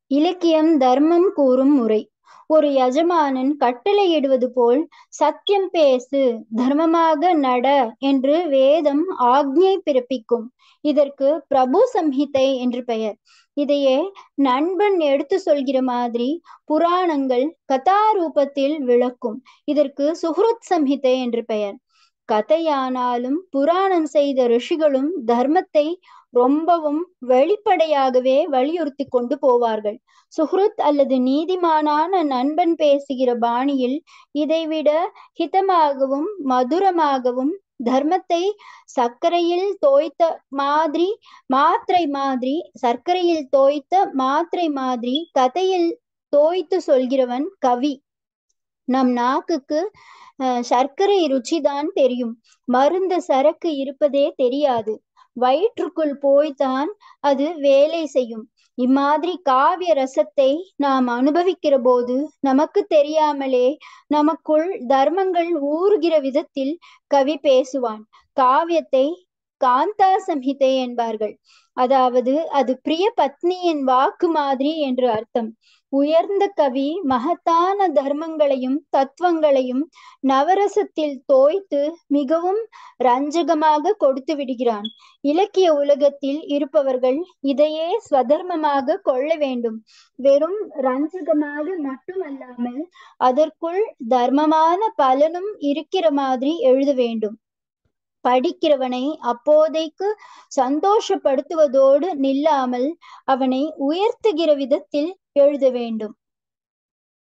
இலக்கியம் தர்மம் கூறும் முறை ஒரு எஜமானன் கட்டளையிடுவது போல் சத்தியம் பேசு தர்மமாக நட என்று வேதம் ஆக்ஞை பிறப்பிக்கும் இதற்கு பிரபு சம்ஹிதை என்று பெயர் இதையே நண்பன் எடுத்து சொல்கிற மாதிரி புராணங்கள் கதாரூபத்தில் விளக்கும் இதற்கு சுஹ்ருத் சம்ஹிதை என்று பெயர் கதையானாலும் புராணம் செய்த ரிஷிகளும் தர்மத்தை ரொம்பவும் வெளிப்படையாகவே வலியுறுத்தி கொண்டு போவார்கள் சுஹ்ருத் அல்லது நீதிமானான நண்பன் பேசுகிற பாணியில் இதைவிட ஹிதமாகவும் மதுரமாகவும் தர்மத்தை சர்க்கரையில் தோய்த்த மாதிரி மாத்திரை மாதிரி சர்க்கரையில் தோய்த்த மாத்திரை மாதிரி கதையில் தோய்த்து சொல்கிறவன் கவி நம் நாக்குக்கு சர்க்கரை ருச்சிதான் தெரியும் மருந்து சரக்கு இருப்பதே தெரியாது வயிற்றுக்குள் போய்தான் அது வேலை செய்யும் இம்மாதிரி காவிய ரசத்தை நாம் அனுபவிக்கிற போது நமக்கு தெரியாமலே நமக்குள் தர்மங்கள் ஊறுகிற விதத்தில் கவி பேசுவான் காவியத்தை காந்தா சம்ஹிதை என்பார்கள் அதாவது அது பிரிய பத்னியின் வாக்கு மாதிரி என்று அர்த்தம் உயர்ந்த கவி மகத்தான தர்மங்களையும் தத்துவங்களையும் நவரசத்தில் தோய்த்து மிகவும் ரஞ்சகமாக கொடுத்து விடுகிறான் இலக்கிய உலகத்தில் இருப்பவர்கள் இதையே ஸ்வதர்மமாக கொள்ள வேண்டும் வெறும் ரஞ்சகமாக மட்டுமல்லாமல் அதற்குள் தர்மமான பலனும் இருக்கிற மாதிரி எழுத வேண்டும் படிக்கிறவனை அப்போதைக்கு சந்தோஷப்படுத்துவதோடு நில்லாமல் அவனை உயர்த்துகிற விதத்தில் எழுத வேண்டும்